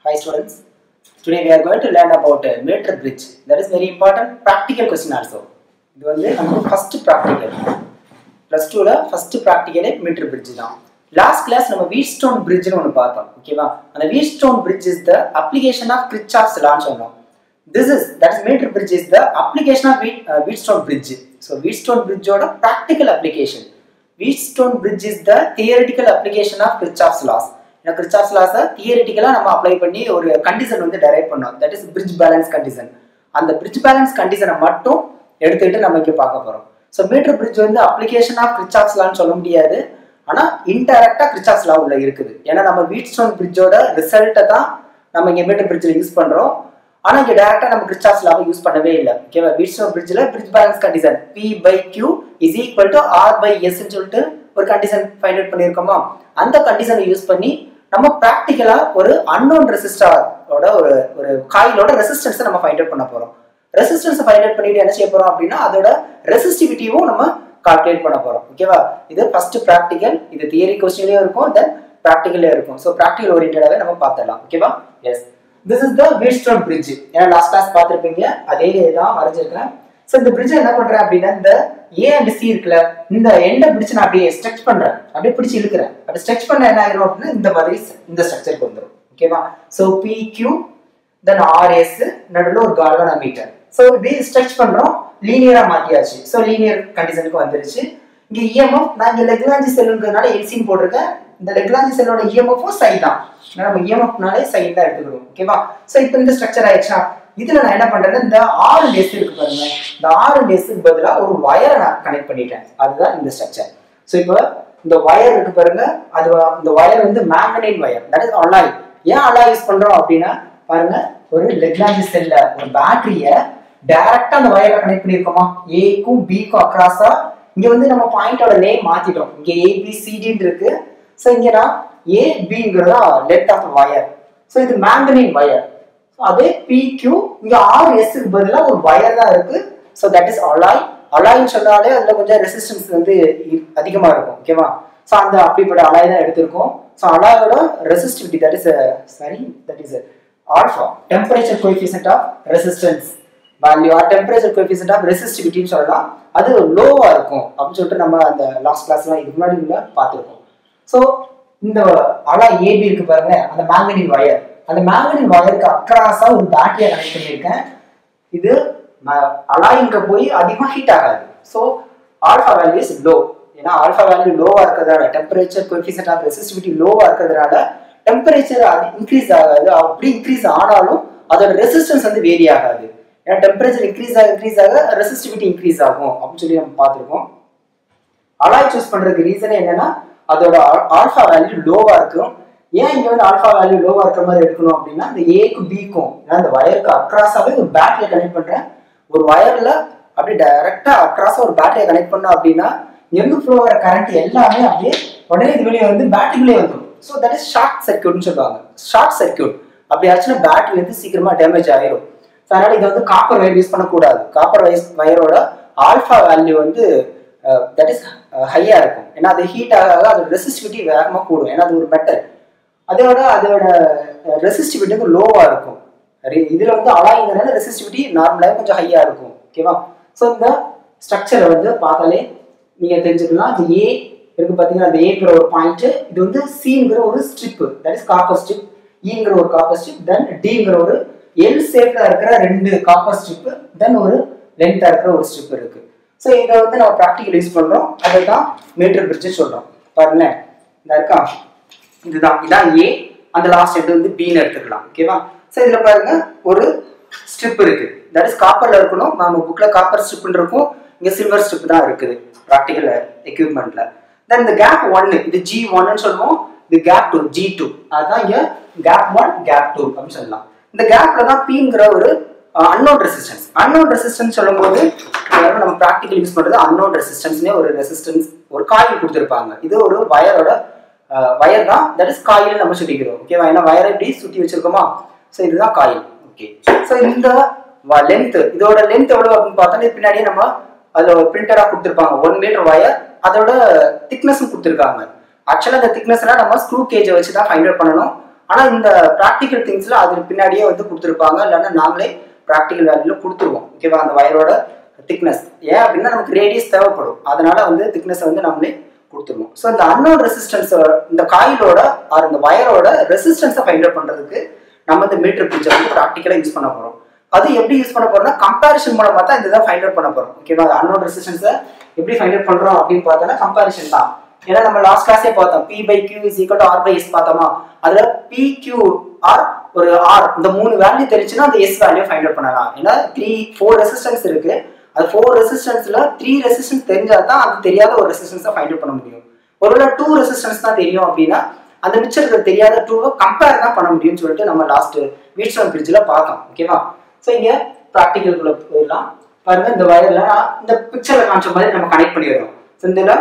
Hi students. Today we are going to learn about uh, meter bridge. That is very important practical question also. இது வந்து நமக்கு first practical plus டூவில் first ப்ராக்டிக்கலே meter bridge தான் last class நம்ம Wheatstone பிரிட்ஜ்னு ஒன்று பார்த்தோம் ஓகேவா அந்த Wheatstone bridge is the application of Kirchhoff's லான்னு சொன்னோம் this is that is meter bridge is the application of வீட் Wheatstone bridge so Wheatstone பிரிட்ஜோட practical application Wheatstone bridge is the theoretical application of Kirchhoff's laws ஏன்னா Kirchhoff's லாஸை தியரிட்டிக்கலாக நம்ம apply பண்ணி ஒரு condition வந்து derive பண்ணோம் that is bridge balance condition அந்த பிரிட்ஜ் பேலன்ஸ் கண்டிஷனை மட்டும் எடுத்துக்கிட்டு நம்ம இங்கே பார்க்க போகிறோம் ஸோ மீட்டர் பிரிட்ஜ் வந்து அப்ளிகேஷன் ஆஃப் கிரிச்சாஃப்ஸ் லான்னு சொல்ல முடியாது ஆனால் இன்டெரக்டாக கிரிச்சாஃப்ஸ் லா உள்ள இருக்குது ஏன்னா நம்ம வீட் ஸ்டோன் பிரிட்ஜோட ரிசல்ட்டை தான் நம்ம இங்கே மீட்டர் பிரிட்ஜில் யூஸ் பண்ணுறோம் ஆனால் இங்கே டேரெக்டாக நம்ம கிரிச்சாஃப்ஸ் லாவை யூஸ் பண்ணவே இல்லை ஓகேவா வீட் ஸ்டோன் பிரிட்ஜில் bridge balance condition P by Q is equal to R by எஸ்ன்னு சொல்லிட்டு ஒரு கண்டிஷன் ஃபைண்ட் அவுட் பண்ணியிருக்கோமா அந்த கண்டிஷனை யூஸ் பண்ணி நம்ம ப்ராக்டிக்கலாக ஒரு அன்னோன் ரெசிஸ்டாரோட ஒரு ஒரு காயிலோட ரெசிஸ்டன்ஸை நம்ம ஃபைண்ட் அவுட் பண்ண போகிறோம் ரெசிஸ்டன்ஸை ஃபைண்ட் அவுட் பண்ணிட்டு என்ன செய்ய போகிறோம் அப்படின்னா அதோட ரெசிஸ்டிவிட்டியும் நம்ம கால்குலேட் பண்ண போகிறோம் ஓகேவா இது ஃபர்ஸ்ட் ப்ராக்டிக்கல் இது தியரி கொஸ்டின்லேயும் இருக்கும் தென் ப்ராக்டிக்கலே இருக்கும் ஸோ ப்ராக்டிகல் ஓரியன்டாகவே நம்ம பார்த்துடலாம் ஓகேவா yes this is the Wheatstone bridge ஏன்னா லாஸ்ட் கிளாஸ் பார்த்துருப்பீங்க அதே தான் வரைஞ்சிருக்கிறேன் ஸோ இந்த பிரிட்ஜ் என்ன பண்றேன் அப்படின்னா இந்த ஏ அண்ட் சி இருக்குல்ல இந்த எண்டை பிடிச்சு நான் அப்படியே ஸ்ட்ரெச் பண்றேன் அப்படியே பிடிச்சி இழுக்கிறேன் அப்படி ஸ்ட்ரெச் பண்ண என்ன ஆயிரும் அப்படின்னா இந்த மாதிரி இந்த ஸ்ட்ரக்சருக்கு வந்துடும் ஓகேவா so P Q then R S நடுவில் ஒரு கால்வனா மீட்டர் ஸோ இப்படி ஸ்ட்ரெச் பண்றோம் லீனியரா மாத்தியாச்சு ஸோ லீனியர் கண்டிஷனுக்கு வந்துருச்சு இங்க இஎம்எஃப் நான் இங்க லெக்லாஞ்சி செல்லுங்கிறதுனால எல்சின்னு போட்டிருக்கேன் இந்த லெக்லாஞ்சி செல்லோட இஎம்எஃப்பும் சை தான் நம்ம இஎம்எஃப்னாலே சை தான் எடுத்துக்கிறோம் ஓகேவா ஸோ இப்போ இந்த ஸ்ட்ரக்சர் ஆயிடுச்சா இதுல நான் என்ன பண்றேன்னா இந்த ஆறு டேஸ் இருக்கு பாருங்க இந்த ஆறு டேஸுக்கு பதிலாக ஒரு வயரை நான் கனெக்ட் பண்ணிட்டேன் அதுதான் இந்த ஸ்ட்ரக்சர் ஸோ இப்போ இந்த ஒயர் இருக்கு பாருங்க அது இந்த ஒயர் வந்து manganin wire that is alloy ஏன் அலாய் யூஸ் பண்றோம் அப்படின்னா பாருங்க ஒரு லெக்லாஜி செல்ல ஒரு பேட்டரிய டைரக்டா அந்த ஒயரை கனெக்ட் பண்ணிருக்கோமா ஏக்கும் பிக்கும் அக்ராஸா இங்க வந்து நம்ம பாயிண்டோட நேம் மாத்திட்டோம் இங்க ஏபிசிடின்னு இருக்கு ஸோ இங்க நான் ஏ பிங்கிறதா லெட் ஆஃப் ஒயர் ஸோ இது மேங்கனின் ஒயர் அதே பிக்யூ இங்க ஆர் எஸ்க்கு பதிலாக ஒரு வயர் தான் இருக்கு ஸோ தட் இஸ் அலாய் அலாய்னு சொன்னாலே அதுல கொஞ்சம் ரெசிஸ்டன்ஸ் வந்து அதிகமா இருக்கும் ஓகேவா ஸோ அந்த அப்படிப்பட்ட அலாய் தான் எடுத்திருக்கோம் ஸோ அலாயோட resistivity that is sorry that is alpha temperature coefficient of resistance value or temperature coefficient of ரெசிஸ்டிவிட்டின்னு சொல்லலாம் அது லோவா இருக்கும் அப்படின்னு சொல்லிட்டு நம்ம அந்த லாஸ்ட் கிளாஸ்லாம் இதுக்கு முன்னாடி உள்ள பார்த்துருக்கோம் ஸோ இந்த அலா ஏபி இருக்கு பாருங்க அந்த மேங்கனின் வயர் அந்த மேங்கனின் வயருக்கு அக்ராஸா ஒரு பேட்டரியை கனெக்ட் பண்ணியிருக்கேன் இது அலாயிங்க போய் அதிகமாக ஹீட் ஆகாது so alpha value is low ஏன்னா ஆல்ஃபா வேல்யூ லோவா இருக்கிறதுனால டெம்பரேச்சர் கோஎஃபிஷியன்ட் ஆஃப் ரெசிஸ்டிவிட்டி லோவா இருக்கிறதுனால டெம்பரேச்சர் அது இன்க்ரீஸ் ஆகாது அப்படி இன்க்ரீஸ் ஆனாலும் அதோட ரெசிஸ்டன்ஸ் வந்து வேரி ஆகாது ஏன்னா டெம்பரேச்சர் இன்க்ரீஸ் ஆக இன்க்ரீஸ் ஆக ரெசிஸ்டிவிட்டி இன்க்ரீஸ் ஆகும் அப்படின்னு சொல்லி நம்ம பார்த்துருக்கோம் அலாய் சூஸ் பண்றதுக்கு ரீசன் என்னன்னா அதோட ஆல்ஃபா வேல்யூ லோவா இருக்கும் ஏன் இங்க வந்து ஆல்ஃபா வேல்யூ லோவா இருக்கிற மாதிரி எடுக்கணும் அப்படின்னா இந்த ஏக்கும் பிக்கும் அந்த வயருக்கு அக்ராஸாவே ஒரு பேட்டரியை கனெக்ட் பண்றேன் ஒரு வயர்ல அப்படி டைரக்டா அக்ராஸா ஒரு பேட்டரியை கனெக்ட் பண்ணோம் அப்படின்னா எங்க ஃப்ளோ வர கரண்ட் எல்லாமே அப்படியே உடனே இது வெளியே வந்து பேட்டரிக்குள்ளே வந்துடும் ஸோ தட் இஸ் ஷார்ட் சர்க்கியூட்னு சொல்லுவாங்க ஷார்ட் சர்க்கியூட் அப்படி ஆச்சுன்னா பேட்டரி வந்து சீக்கிரமா டேமேஜ் ஆயிரும் ஸோ அதனால இதை வந்து காப்பர் வயர் யூஸ் பண்ணக்கூடாது காப்பர் வயர் வயரோட ஆல்ஃபா வேல்யூ வந்து தட் இஸ் ஹையா இருக்கும் ஏன்னா அது ஹீட் ஆக அதோட ரெசிஸ்டிவிட்டி வேகமாக கூடும் ஏன்னா அது ஒரு மெட்டல் அதோட அதோட ரெசிஸ்டிவிட்டி வந்து லோவா இருக்கும் இதுல வந்து அலாய்ங்கிறனால ரெசிஸ்டிவிட்டி நார்மலாக கொஞ்சம் ஹையா இருக்கும் ஓகேவா ஸோ இந்த ஸ்ட்ரக்சரை வந்து பார்த்தாலே நீங்க தெரிஞ்சுக்கலாம் இது ஏ இருக்கு பார்த்தீங்கன்னா அந்த ஏங்கிற ஒரு பாயிண்ட் இது வந்து சிங்கிற ஒரு strip that is copper strip ஈங்கிற ஒரு காப்பர் ஸ்ட்ரிப் தென் டிங்கிற ஒரு எல் ஷேப்ல இருக்கிற ரெண்டு காப்பர் ஸ்ட்ரிப் தென் ஒரு லென்த்தா இருக்கிற ஒரு ஸ்ட்ரிப் இருக்கு ஸோ இதை வந்து நம்ம ப்ராக்டிக்கல் யூஸ் பண்றோம் அதை தான் மீட்டர் பிரிட்ஜ் சொல்றோம் பாருங்களேன் இந்த இருக்கா இதுதான் இதான் ஏ அந்த லாஸ்ட் எண்ட் வந்து பின்னு எடுத்துக்கலாம் ஓகேவா ஸோ இதில் பாருங்க ஒரு ஸ்ட்ரிப் இருக்கு தட் இஸ் காப்பர்ல இருக்கணும் நம்ம புக்ல காப்பர் ஸ்ட்ரிப்னு இருக்கும் இங்க சில்வர் ஸ்ட்ரிப் தான் இருக்குது ப்ராக்டிக்கல் எக்யூப்மெண்ட்ல தென் இந்த கேப் ஒன்னு இது ஜி ஒன்னு சொல்லுவோம் இது கேப் டூ ஜி டூ அதுதான் இங்க கேப் ஒன் கேப் டூ அப்படின்னு சொல்லலாம் இந்த கேப்ல தான் பிங்கிற ஒரு அன்னோன் ரெசிஸ்டன்ஸ் அன்னோன் ரெசிஸ்டன்ஸ் சொல்லும்போது நம்ம ப்ராக்டிக்கல் யூஸ் பண்றது அன்னோன் ரெசிஸ்டன்ஸ்னே ஒரு ரெசிஸ்டன்ஸ் ஒரு காயில் கொடுத்துருப்பாங்க இது ஒரு வயரோட வயர் தான் தட் இஸ் காயில் நம்ம சுட்டிக்கிறோம் ஓகேவா ஏன்னா வயரை இப்படி சுற்றி வச்சிருக்கோமா ஸோ இதுதான் காயில் ஓகே ஸோ இந்த லென்த் இதோட லென்த் எவ்வளோ அப்படின்னு பார்த்தோன்னா பின்னாடியே நம்ம அதில் பிரிண்டடாக கொடுத்துருப்பாங்க ஒன் மீட்டர் வயர் அதோட திக்னஸும் கொடுத்துருக்காங்க ஆக்சுவலாக அந்த திக்னஸ்லாம் நம்ம ஸ்க்ரூ கேஜை வச்சு தான் ஃபைண்ட் அவுட் பண்ணணும் ஆனால் இந்த ப்ராக்டிக்கல் திங்ஸ்ல அது பின்னாடியே வந்து கொடுத்துருப்பாங்க இல்லைன்னா நாங்களே ப்ராக்டிக்கல் வேல்யூல கொடுத்துருவோம் ஓகேவா அந்த வயரோட திக்னஸ் ஏன் அப்படின்னா நமக்கு ரேடியஸ் தேவைப்படும் அதனால வந்து திக்னஸ் வந்து நம்மளே கொடுத்துருவோம் ஸோ இந்த அன்னோன் ரெசிஸ்டன்ஸ் இந்த காயிலோட ஆர் இந்த வயரோட ரெசிஸ்டன்ஸை ஃபைண்ட் அவுட் பண்ணுறதுக்கு நம்ம இந்த மீட்டர் பிரிட்ஜை வந்து ப்ராக்டிக்கலாக யூஸ் பண்ண போகிறோம் அது எப்படி யூஸ் பண்ண போறோம்னா கம்பேரிஷன் மூலமா தான் இந்த இதை ஃபைண்ட் அவுட் பண்ண போறோம் ஓகேவா அன்னோன் ரெசிஸ்டன்ஸை எப்படி ஃபைண்ட் அவுட் பண்றோம் அப்படின்னு பார்த்தோம்னா கம்பேரிஷன் தான் ஏன்னா நம்ம லாஸ்ட் கிளாஸே பார்த்தோம் P by Q is equal to R by S பார்த்தோமா அதுல பி கியூ ஆர் ஒரு ஆர் இந்த மூணு வேல்யூ தெரிஞ்சுன்னா அந்த எஸ் வேல்யூ ஃபைண்ட் அவுட் பண்ணலாம் ஏன்னா த்ரீ ஃபோர் ரெசிஸ்டன்ஸ் இருக்கு அது ஃபோர் ரெசிஸ்டன்ஸ்ல த்ரீ ரெசிஸ்டன்ஸ் தெரிஞ்சா தான் அது தெரியாத ஒரு ரெசிஸ்டன்ஸை ஃபைண்ட் அவுட் பண்ண முடியும் ஒருவேளை டூ ரெசிஸ்டன்ஸ் தான் தெரியும் அப்படின்னா அந்த மிச்சம் இருக்கிற தெரியாத டூவை கம்பேர் தான் பண்ண முடியும்னு சொல்லிட்டு நம்ம லாஸ்ட் வீட்ஸ்டோன் பிரிட்ஜில் பார்த்தோம் ஓகேவா ஸோ இங்கே ப்ராக்டிக்கல்குள்ள போயிடலாம் பாருங்க இந்த வயர்ல இந்த பிக்சர்ல காமிச்ச மாதிரி நம்ம கனெக்ட் பண்ணிடுறோம் ஸோ இந்த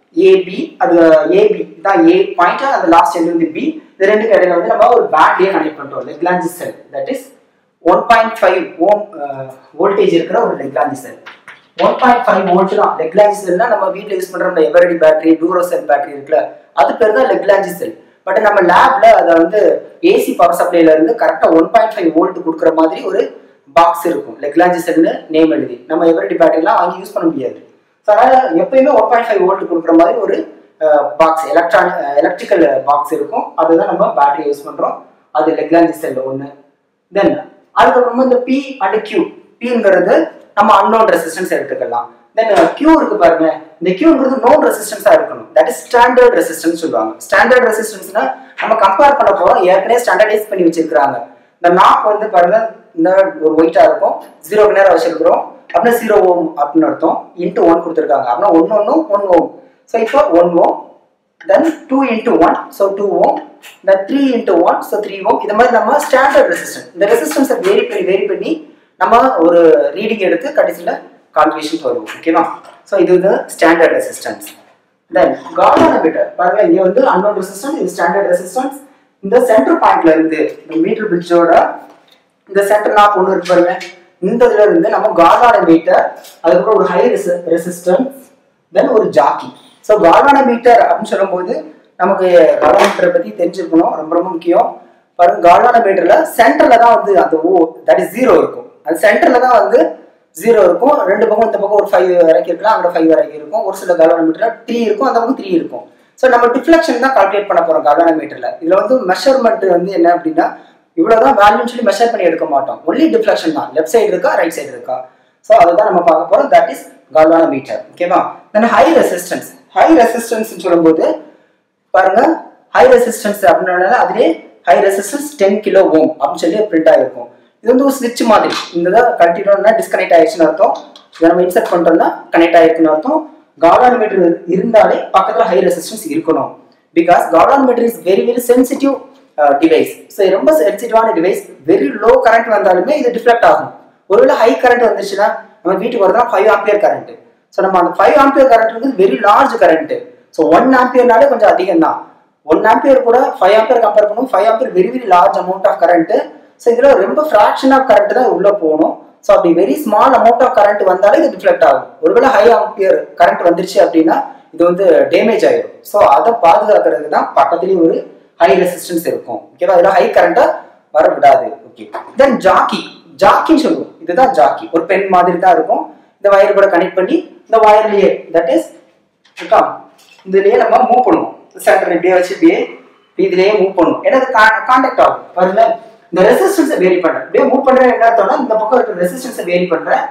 ஏபி அது ஏபி தான் ஏ பாயிண்ட் அந்த லாஸ்ட் எண்ட் வந்து பி இது ரெண்டுக்கு இடையில வந்து நம்ம ஒரு பேட்டரியை கனெக்ட் பண்றோம் Leclanche cell that is one point five ohm voltage இருக்கிற ஒரு Leclanche cell one point five volt தான் லெக்லாஞ்சி செல்னா நம்ம வீட்டில் யூஸ் பண்ற இந்த எவரடி பேட்டரி டூரோ செல் பேட்டரி இருக்குல்ல அது பேர் தான் லெக்லாஞ்சி செல் பட் நம்ம லேப்ல அதை வந்து ஏசி பவர் சப்ளைல இருந்து கரெக்டாக ஒன் பாயிண்ட் ஃபைவ் வோல்ட் கொடுக்குற மாதிரி ஒரு பாக்ஸ் இருக்கும் லெக்லாஞ்சி செல்னு நேம் எழுதி நம்ம எவரடி பேட்டரிலாம் வாங்கி யூஸ் பண்ண முடியாது ஸோ அதனால் எப்பயுமே ஒன் பாயிண்ட் ஃபைவ் வோல்ட் கொடுக்குற மாதிரி ஒரு பாக்ஸ் எலக்ட்ரானிக் எலக்ட்ரிக்கல் பாக்ஸ் இருக்கும் அதுதான் நம்ம பேட்டரி யூஸ் பண்ணுறோம் அது லெக்லாஞ்சி செல் ஒன்று தென் அதுக்கப்புறமா இந்த பி அண்ட் கியூ பிங்கிறது நம்ம அன்னோன் ரெசிஸ்டன்ஸ் எடுத்துக்கலாம் தென் கியூ இருக்கு பாருங்க இந்த கியூங்கிறது நோன் ரெசிஸ்டன்ஸா இருக்கணும் தட் இஸ் ஸ்டாண்டர்ட் ரெசிஸ்டன்ஸ் சொல்லுவாங்க ஸ்டாண்டர்ட் ரெசிஸ்டன்ஸ்னா நம்ம கம்பேர் பண்ண போறோம் ஏற்கனவே ஸ்டாண்டர்டைஸ் பண்ணி வச்சிருக்காங்க இந்த நாப் வந்து பாருங்க இந்த ஒரு ஒயிட்டா இருக்கும் ஜீரோக்கு நேரம் வச்சிருக்கிறோம் அப்படின்னா ஜீரோ ஓம் அப்படின்னு அர்த்தம் இன்ட்டு ஒன் கொடுத்துருக்காங்க அப்படின்னா ஒன்று ஒன்று ஒன் ஓம் ஸோ இப்போ one ohm then two into one so two ohm then three into one so three ohm இது மாதிரி நம்ம ஸ்டாண்டர்ட் ரெசிஸ்டன்ஸ் இந்த ரெசிஸ்டன்ஸை வேரி பண்ணி வேரி பண்ணி நம்ம ஒரு ரீடிங் எடுத்து கடைசியில் கால்குலேஷன் வருவோம் ஓகேவா ஸோ இது வந்து ஸ்டாண்டர்ட் ரெசிஸ்டன்ஸ் தென் கால்வானோமீட்டர் பாருங்க இங்கே வந்து அன்னோன் ரெசிஸ்டன்ஸ் இது ஸ்டாண்டர்ட் ரெசிஸ்டன்ஸ் இந்த சென்டர் பாயிண்ட்ல இருந்து இந்த மீட்டர் பிரிட்ஜோட இந்த சென்டர் நாப் ஒன்று இருக்கு பாருங்க இந்த இதுல இருந்து நம்ம கால்வானோமீட்டர் அதுக்கப்புறம் ஒரு ஹை ரெசிஸ்டன்ஸ் தென் ஒரு ஜாக்கி ஸோ கால்வானோமீட்டர் அப்படின்னு சொல்லும்போது நமக்கு கால்வானோமீட்டரை பத்தி தெரிஞ்சிருக்கணும் ரொம்ப ரொம்ப முக்கியம் பாருங்க கால்வானோமீட்டர்ல சென்டர்ல தான் வந்து அந்த ஓ தட் இஸ் ஜீரோ இருக்கும் அது சென்டர்ல தான் வந்து ஜீரோ இருக்கும் ரெண்டு பக்கம் இந்த பக்கம் ஒரு ஃபைவ் வரைக்கும் இருக்கலாம் அங்கே ஃபைவ் வரைக்கும் இருக்கும் ஒரு சில கால்வானோமீட்டர்ல த்ரீ இருக்கும் அந்த பக்கம் த்ரீ இருக்கும் ஸோ நம்ம டிஃப்ளெக்ஷன் தான் கால்குலேட் பண்ண போறோம் கால்வானோமீட்டர்ல இதுல வந்து மெஷர்மெண்ட் வந்து என்ன அப்படின்னா இவ்வளவுதான் வேல்யூன்னு சொல்லி மெஷர் பண்ணி எடுக்க மாட்டோம் ஒன்லி டிஃப்ளெக்ஷன் தான் லெஃப்ட் சைடு இருக்கா ரைட் சைடு இருக்கா ஸோ அதை தான் நம்ம பார்க்க போறோம் தட் இஸ் கால்வானோமீட்டர் ஓகேவா then high resistance high resistance சொல்லும்போது பாருங்க ஹை ரெசிஸ்டன்ஸ் அப்படின்னால அதுலேயே high resistance ten kilo ohm அப்படின்னு சொல்லி பிரிண்ட் ஆகிருக்கும் இது வந்து ஒரு ஸ்விட்ச் மாதிரி இந்த இதை கட்டிட்டோம்னா டிஸ்கனெக்ட் ஆயிடுச்சுன்னு அர்த்தம் இதை நம்ம இன்சர்ட் பண்ணிட்டோம்னா கனெக்ட் ஆயிருக்குன்னு அர்த்தம் காலானோமீட்டர் இருந்தாலே பக்கத்துல ஹை ரெசிஸ்டன்ஸ் இருக்கணும் because galvanometer is very very sensitive device so ரொம்ப சென்சிட்டிவான டிவைஸ் வெரி லோ கரண்ட் வந்தாலுமே இது டிஃப்ளெக்ட் ஆகும் ஒருவேளை ஹை கரண்ட் வந்துச்சுன்னா நம்ம வீட்டுக்கு வரதா ஃபைவ் ஆம்பியர் கரண்ட் ஸோ நம்ம அந்த ஃபைவ் ஆம்பியர் கரண்ட் வந்து very large current so one ஆம்பியர்னாலே கொஞ்சம் அதிகம் தான் ஒன் ஆம்பியர் கூட ஃபைவ் ஆம்பியர் கம்பேர் பண்ணும் five ampere very very large amount of current so இதில் ரொம்ப ஃப்ராக்ஷன் ஆஃப் கரண்ட் தான் உள்ளே போகணும் ஸோ அப்படி very small amount of current வந்தாலே இது டிஃப்ளெக்ட் ஆகும் ஒருவேளை ஹை ஆம்பியர் கரண்ட் வந்துருச்சு அப்படின்னா இது வந்து டேமேஜ் ஆயிடும் ஸோ அதை பாதுகாக்கிறதுக்கு தான் பக்கத்துலேயே ஒரு ஹை ரெசிஸ்டன்ஸ் இருக்கும் ஓகேவா இதில் ஹை கரண்ட்டை வர விடாது ஓகே தென் ஜாக்கி ஜாக்கின்னு சொல்லுவோம் இதுதான் ஜாக்கி ஒரு பென் மாதிரி தான் இருக்கும் இந்த வயர் கூட கனெக்ட் பண்ணி இந்த வயர்லயே தட் இஸ் இருக்கா இதுலயே நம்ம மூவ் பண்ணுவோம் சென்டர் இப்படியே வச்சு இப்படியே இதுலயே மூவ் பண்ணுவோம் ஏன்னா அது கான்டாக்ட் ஆகும் பாருங்க இந்த ரெசிஸ்டன்ஸை வேரி பண்றேன் இப்படியே மூவ் பண்றேன் என்ன அர்த்தம்னா இந்த பக்கம் இருக்கிற ரெசிஸ்டன்ஸை வேரி பண்றேன்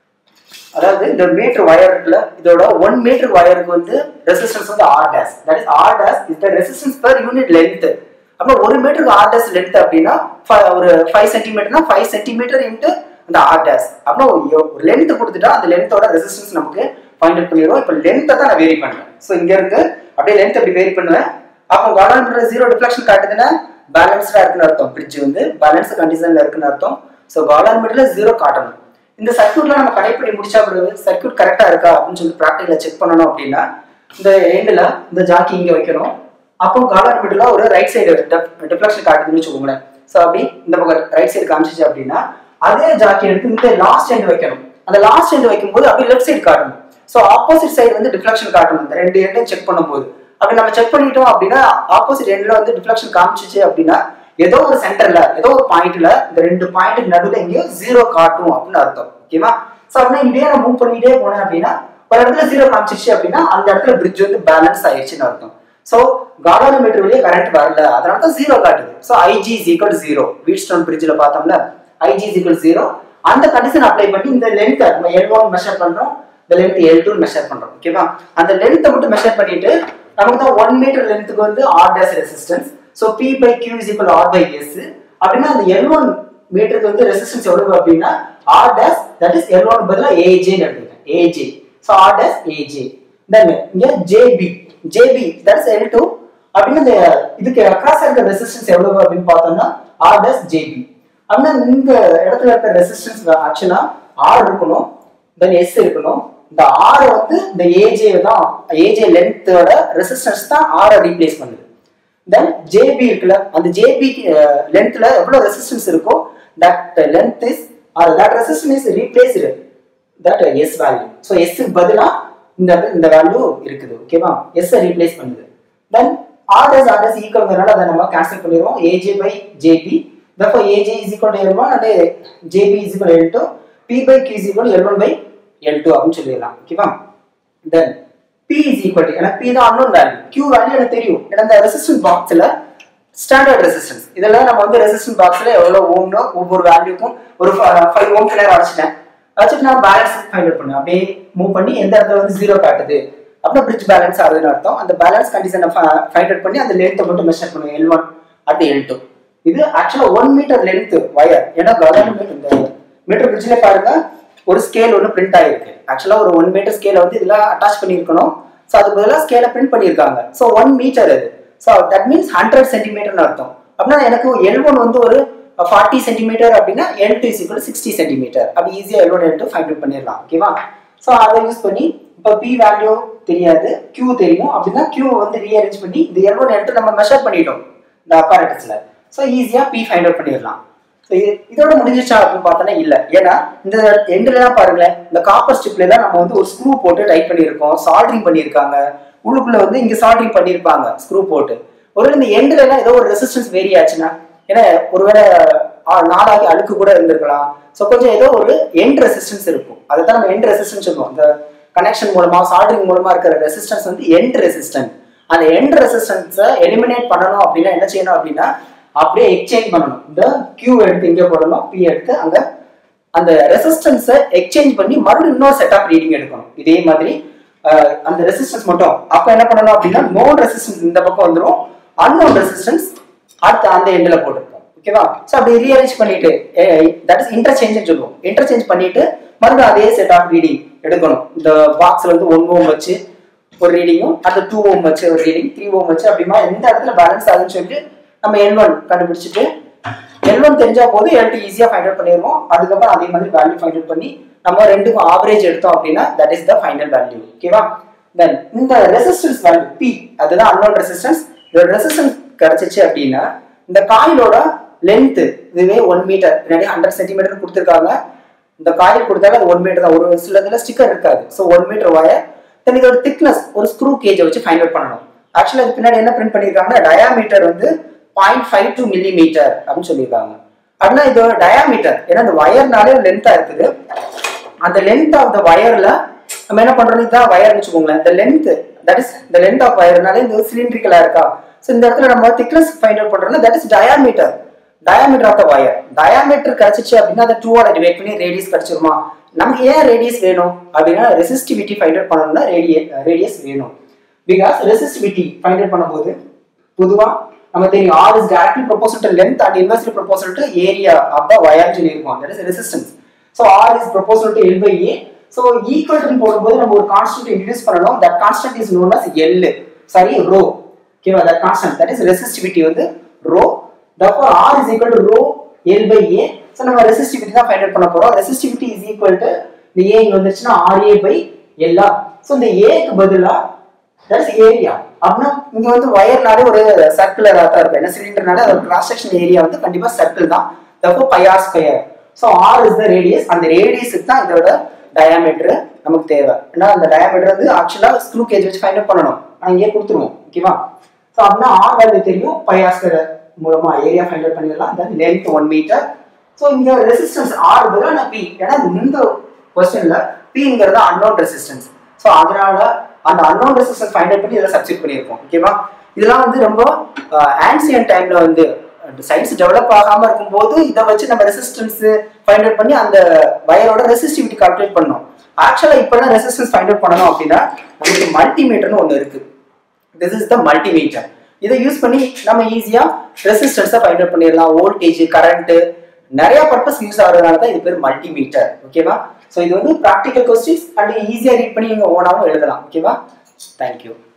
அதாவது இந்த மீட்டர் வயர் இருக்குல்ல இதோட ஒன் மீட்டர் வயருக்கு வந்து ரெசிஸ்டன்ஸ் வந்து R dash that is R dash is the resistance per unit length அப்புறம் ஒரு மீட்டருக்கு ஆர் டேஸ் லென்த் அப்படின்னா ஒரு ஃபைவ் சென்டிமீட்டர்னா ஃபைவ் சென்டிமீட்டர் இன்ட்டு அந்த ஆர் டேஸ் அப்புறம் ஒரு லென்த் கொடுத்துட்டா அந்த லென்த்தோட ரெசிஸ்டன்ஸ் நமக்கு ஃபைண்ட் அவுட் பண்ணிடுவோம் இப்போ லென்த்தை தான் நான் வேரி பண்றேன் ஸோ இங்க இருந்து அப்படியே லென்த் அப்படி வேரி பண்ணுவேன் அப்போ காலான் ஜீரோ டிஃப்ளெக்ஷன் காட்டுதுன்னா பேலன்ஸ்டா இருக்குன்னு அர்த்தம் பிரிட்ஜ் வந்து பேலன்ஸ் கண்டிஷன்ல இருக்குன்னு அர்த்தம் ஸோ காலான் மீட்டர்ல ஜீரோ காட்டணும் இந்த சர்க்கியூட்ல நம்ம கனெக்ட் பண்ணி முடிச்சா பிறகு சர்க்கியூட் கரெக்டா இருக்கா அப்படின்னு சொல்லி ப்ராக்டிகல செக் பண்ணணும் அப்படின்னா இந்த எண்டில் இந்த ஜாக்கி இங்க வைக்கணும் அப்போ காலான் மீட்டர்ல ஒரு ரைட் சைடு டிஃப்ளெக்ஷன் காட்டுதுன்னு வச்சுக்கோங்களேன் ஸோ அப்படி இந்த பக்கம் ரைட் சைடு காமிச்சிச்சு அப்படின்னா அதே ஜாக்கி எடுத்து இந்த லாஸ்ட் எண்ட் வைக்கணும் அந்த லாஸ்ட் எண்ட் வைக்கும்போது அப்படியே லெஃப்ட் சைடு காட்டணும் ஸோ ஆப்போசிட் சைடு வந்து டிஃப்ளெக்ஷன் காட்டணும் இந்த ரெண்டு எண்டையும் செக் பண்ணும்போது அப்படி நம்ம செக் பண்ணிட்டோம் அப்படின்னா ஆப்போசிட் எண்ட்ல வந்து டிஃப்ளெக்ஷன் காமிச்சிச்சு அப்படின்னா ஏதோ ஒரு சென்டர்ல ஏதோ ஒரு பாயிண்ட்ல இந்த ரெண்டு பாயிண்ட்டுக்கு நடுவில் எங்கேயோ ஜீரோ காட்டும் அப்படின்னு அர்த்தம் ஓகேவா ஸோ அப்படின்னா இப்படியே நான் மூவ் பண்ணிட்டே போனேன் அப்படின்னா ஒரு இடத்துல ஜீரோ காமிச்சிருச்சு அப்படின்னா அந்த இடத்துல பிரிட்ஜ் வந்து பேலன்ஸ் ஆயிடுச்சுன்னு அர்த்தம் ஸோ கார்டானோமீட்டர் வழியே கரண்ட் வரல அதனால தான் ஜீரோ காட்டுது so IG is equal zero Wheatstone பிரிட்ஜில் பார்த்தோம்ல ஐஜி இஸ் ஈக்குவல் ஜீரோ அந்த கண்டிஷன் அப்ளை பண்ணி இந்த லென்த்தை நம்ம எல் ஒன் மெஷர் பண்றோம் இந்த லென்த் எல் டூ மெஷர் பண்றோம் ஓகேவா அந்த லென்த்தை மட்டும் மெஷர் பண்ணிட்டு நமக்கு தான் ஒன் மீட்டர் லென்த்துக்கு வந்து R dash resistance so P by Q is equal R by S அப்படின்னா அந்த எல் ஒன் மீட்டருக்கு வந்து ரெசிஸ்டன்ஸ் எவ்வளவு அப்படின்னா R dash that is L one பதிலாக ஏஜேன்னு எடுத்துக்கேன் AJ so R dash AJ then இங்க JB JB that is L two அப்படின்னு இந்த இதுக்கு அக்ராஸ் இருக்க ரெசிஸ்டன்ஸ் எவ்வளவு அப்படின்னு பார்த்தோம்னா ஆர் டேஸ் ஜேபி அப்படின்னா இந்த இடத்துல இருக்க ரெசிஸ்டன்ஸ் ஆக்சுவலா ஆர் இருக்கணும் தென் எஸ் இருக்கணும் இந்த ஆர் வந்து இந்த ஏஜே தான் ஏஜே லென்த்தோட ரெசிஸ்டன்ஸ் தான் ஆரை ரீப்ளேஸ் பண்ணுது தென் ஜேபி இருக்குல்ல அந்த ஜேபி லென்த்ல எவ்வளவு ரெசிஸ்டன்ஸ் இருக்கோ that length is R that resistance is replaced that S value so எஸ்க்கு பதிலாக இந்த இந்த வேல்யூ இருக்குது ஓகேவா எஸ் ரீப்ளேஸ் பண்ணுது தென் ஆர் டஸ் ஆர் டஸ் ஈக்குவல்ங்கிறனால அதை நம்ம கேன்சல் பண்ணிடுவோம் AJ by JB therefore AJ is equal to L1 and JB is equal to L2 P by Q is equal to L1 by L2 அப்படின்னு சொல்லிடலாம் ஓகேவா then P is equal to ஏன்னா P தான் unknown value Q value எனக்கு தெரியும் ஏன்னா இந்த resistance பாக்ஸ்ல ஸ்டாண்டர்ட் ரெசிஸ்டன்ஸ் இதெல்லாம் நம்ம வந்து ரெசிஸ்டன்ஸ் பாக்ஸ்ல எவ்வளவு ஓம்னோ ஒவ்வொரு வேல்யூக்கும் ஒரு ஃபைவ் ஓம் கிளியர் அடிச்சிட்டேன் வச்சுட்டு நான் பேலன்ஸ் ஃபைண்ட் அவுட் பண்ணேன் அப்படியே மூவ் பண்ணி எந்த இடத்துல வந்து ஜீரோ காட்டுது அப்படின்னா பிரிட்ஜ் பேலன்ஸ் ஆகுதுன்னு அர்த்தம் அந்த பேலன்ஸ் கண்டிஷனை ஃபைண்ட் அவுட் பண்ணி அந்த லென்த்தை மட்டும் மெஷர் பண்ணுவேன் எல் ஒன் அடுத்து எல் டூ இது ஆக்சுவலா ஒன் மீட்டர் லென்த் வயர் ஏன்னா கவர்மெண்ட் இந்த மீட்டர் பிரிட்ஜ்ல பாருங்க ஒரு ஸ்கேல் ஒன்று பிரிண்ட் ஆகிருக்கு ஆக்சுவலா ஒரு ஒன் மீட்டர் ஸ்கேலை வந்து இதில் அட்டாச் பண்ணியிருக்கணும் ஸோ அதுக்கு பதிலாக ஸ்கேலை பிரிண்ட் பண்ணியிருக்காங்க ஸோ ஒன் மீட்டர் அது ஸோ தட் மீன்ஸ் ஹண்ட்ரட் சென்டிமீட்டர்னு அர்த்தம் அப்படின்னா எனக்கு எல் ஒன் வந்து ஒரு ஃபார்ட்டி சென்டிமீட்டர் அப்படின்னா L two is equal sixty centimetre அப்படி ஈஸியாக L one L two find out பண்ணிடலாம் ஓகேவா ஸோ அதை யூஸ் பண்ணி இப்போ பி வேல்யூ தெரியாது கியூ தெரியும் அப்படின்னா கியூ வந்து ரீஅரேஞ்ச் பண்ணி இந்த எல் ஒன் எல் டூ நம்ம மெஷர் பண்ணிட்டோம் இந்த அப்பாரட்டஸில் ஸோ ஈஸியாக பி ஃபைண்ட் அவுட் பண்ணிடலாம் ஸோ இது இதோட முடிஞ்சிச்சா அப்படின்னு பார்த்தோன்னா இல்லை ஏன்னா இந்த எண்டுலாம் பாருங்களேன் இந்த காப்பர் ஸ்ட்ரிப்ல எல்லாம் நம்ம வந்து ஒரு ஸ்க்ரூ போட்டு டைட் பண்ணியிருக்கோம் சால்ட்ரிங் பண்ணியிருக்காங்க உள்ளுக்குள்ள வந்து இங்க சால்ட்ரிங் பண்ணியிருப்பாங்க ஸ்க்ரூ போட்டு ஒருவேளை இந்த எண்டுல எல்லாம் ஏதோ ஒரு ரெசிஸ்டன்ஸ் வேரி ஆச்சுன்னா ஏன்னா ஒருவேளை நாளாகி அழுக்கு கூட இருந்திருக்கலாம் ஸோ கொஞ்சம் ஏதோ ஒரு எண்ட் ரெசிஸ்டன்ஸ் இருக்கும் அதை தான் நம்ம எண்ட் ரெசிஸ்டன்ஸ் சொல்லுவோம் இந்த கனெக்ஷன் மூலமா சால்ட்ரிங் மூலமா இருக்கிற ரெசிஸ்டன்ஸ் வந்து எண்ட் ரெசிஸ்டன்ஸ் அந்த எண்ட் ரெசிஸ்டன்ஸை எலிமினேட் பண்ணணும் அப்படின்னா என்ன செய்யணும் அப்படின்னா அப்படியே எக்ஸ்சேஞ்ச் பண்ணணும் இந்த கியூ எடுத்து இங்கே போடணும் பி எடுத்து அங்க அந்த ரெசிஸ்டன்ஸை எக்ஸ்சேஞ்ச் பண்ணி மறுபடியும் இன்னொரு செட் ஆஃப் ரீடிங் எடுக்கணும் இதே மாதிரி அந்த ரெசிஸ்டன்ஸ் மட்டும் அப்ப என்ன பண்ணணும் அப்படின்னா நோன் ரெசிஸ்டன்ஸ் இந்த பக்கம் வந்துடும் அன்னோன் ரெசிஸ்டன்ஸ் அடுத்து அந்த எண்டில் போட்டிருப்போம் ஓகேவா ஸோ அப்படி ரீஅரேஞ்ச் பண்ணிட்டு தட் இஸ் இன்டர்சேஞ்ச் சொல்லுவோம் இன்டர்சேஞ்ச் பண்ணிட்டு மறுபடியும் அதே செட் ஆஃப் ரீடிங் எடுக்கணும் இந்த பாக்ஸ்ல வந்து ஒன் ஓம் வச்சு ஒரு ரீடிங்கும் அடுத்து டூ ஓம் வச்சு ஒரு ரீடிங் த்ரீ ஓம் வச்சு அப்படிமா எந்த இடத்துல பேலன்ஸ் ஆகுதுன்னு சொல்லிட்டு நம்ம எல் ஒன் கண்டுபிடிச்சிட்டு எல் ஒன் தெரிஞ்சா போது எல் டூ ஈஸியாக ஃபைண்ட் அவுட் பண்ணிடுவோம் அதுக்கப்புறம் அதே மாதிரி வேல்யூ ஃபைண்ட் அவுட் பண்ணி நம்ம ரெண்டுக்கும் ஆவரேஜ் எடுத்தோம் அப்படின்னா that is the final value ஓகேவா தென் இந்த ரெசிஸ்டன்ஸ் வேல்யூ பி அதுதான் அன்னோன் ரெசிஸ்டன்ஸ் இதோட ரெசிஸ்டன்ஸ் கிடைச்சிச்சு அப்படின்னா இந்த காயிலோட லென்த் இதுவே ஒன் மீட்டர் பின்னாடி ஹண்ட்ரட் சென்டிமீட்டர் கொடுத்துருக்காங்க இந்த காயில் கொடுத்தாலும் அது ஒன் மீட்டர் தான் ஒரு சில இதில் ஸ்டிக்கர் இருக்காது so one metre wire then இதோட திக்னஸ் ஒரு ஸ்க்ரூ கேஜை வச்சு ஃபைண்ட் அவுட் பண்ணணும் ஆக்சுவலாக இது பின்னாடி என்ன பிரிண்ட் பண்ணியிருக்காங்கன்னா டயாமீட்டர் வந்து point five two millimetre அப்படின்னு சொல்லியிருக்காங்க அப்படின்னா இதோட டயாமீட்டர் ஏன்னா இந்த வயர்னாலே லென்த்தாக இருக்குது அந்த லென்த் ஆஃப் த வயர்ல நம்ம என்ன பண்றோம் இதுதான் வயர்னு வச்சுக்கோங்களேன் இந்த லென்த் தட் இஸ் இந்த லென்த் ஆஃப் வயர்னாலே இந்த சிலிண்ட்ரிக்கலா இருக்கா ஸோ இந்த இடத்துல நம்ம திக்னஸ் ஃபைண்ட் அவுட் பண்றோம்னா that is diameter diameter of the wire diameter கிடைச்சிச்சு அப்படின்னா அதை டூவோட டிவைட் பண்ணி ரேடியஸ் கிடைச்சிருமா நமக்கு ஏன் ரேடியஸ் வேணும் அப்படின்னா ரெசிஸ்டிவிட்டி ஃபைண்ட் அவுட் பண்ணணும்னா ரேடிய ரேடியஸ் வேணும் பிகாஸ் ரெசிஸ்டிவிட்டி ஃபைண்ட் அவுட் பண்ணும்போது பொதுவாக நம்ம தெரியும் R is directly proportional to length and inversely proportional to area of the wire சொல்லியிருக்கோம் that is resistance so R is proportional to L by A so equal போடும்போது நம்ம ஒரு constant introduce பண்ணணும் that constant is known as L sorry rho ஓகேவா that constant that is resistivity வந்து rho therefore r is equal to rho l by a so நம்ம resistivity தான் find out பண்ண போறோம் ரெசிஸ்டிவிட்டி இஸ் ஈக்குவல் டு இந்த ஏ இங்க வந்துருச்சுன்னா RA by எல்லா ஸோ இந்த ஏக்கு பதிலா தட்ஸ் ஏரியா அப்படின்னா இங்க வந்து வயர்னாலே ஒரு சர்க்குலரா தான் இருக்கும் ஏன்னா சிலிண்டர்னால அதோட கிராஸ் செக்ஷன் ஏரியா வந்து கண்டிப்பா சர்க்கிள் தான் தப்போ pi R square so R is the radius அந்த ரேடியஸுக்கு தான் இதோட டயாமீட்டர் நமக்கு தேவை ஏன்னா அந்த டயாமீட்டர் வந்து ஆக்சுவலா ஸ்க்ரூ கேஜ் வச்சு ஃபைண்ட் அவுட் பண்ணணும் நான் இங்கே கொடுத்துருவோம் ஓகேவா ஸோ அப்படின்னா ஆர் வேல்யூ தெரியும் பை ஆர் ஸ்கொயர் மூலமா ஏரியா ஃபைண்ட் அவுட் பண்ணிடலாம் then length one metre so இங்க ரெசிஸ்டன்ஸ் ஆர் பதிலாக நான் பி ஏன்னா இந்த கொஸ்டின்ல பிங்கிறது அன்னோன் ரெசிஸ்டன்ஸ் ஸோ அதனால அந்த அன்னோன் ரெசிஸ்டன்ஸ் ஃபைண்ட் அவுட் பண்ணி இதெல்லாம் சப்ஸ்டிட் பண்ணியிருக்கோம் ஓகேவா இதெல்லாம் வந்து ரொம்ப ஆன்சியன் டைம்ல வந்து சயின்ஸ் டெவலப் ஆகாம இருக்கும்போது இதை வச்சு நம்ம ரெசிஸ்டன்ஸ் ஃபைண்ட் அவுட் பண்ணி அந்த வயரோட ரெசிஸ்டிவிட்டி கால்குலேட் பண்ணோம் ஆக்சுவலா இப்பெல்லாம் ரெசிஸ்டன்ஸ் ஃபைண்ட் அவுட் பண்ணணும் அப்படின்னா நமக்கு மல்டிமீட்டர்னு ஒன்று இருக்கு திஸ் இஸ் த மல்டிமீட்டர் இதை யூஸ் பண்ணி நம்ம ஈஸியா ரெசிஸ்டன்ஸை ஃபைண்ட் அவுட் பண்ணிடலாம் வோல்டேஜ் கரண்ட் நிறைய பர்பஸ் யூஸ் ஆகுறதுனால தான் இது பேர் மல்டிமீட்டர் ஓகேவா ஸோ இது வந்து ப்ராக்டிக்கல் கொஸ்டின்ஸ் அண்ட் ஈஸியாக ரீட் பண்ணி நீங்கள் ஓனாகவும் எழுதலாம் ஓகேவா தேங்க்யூ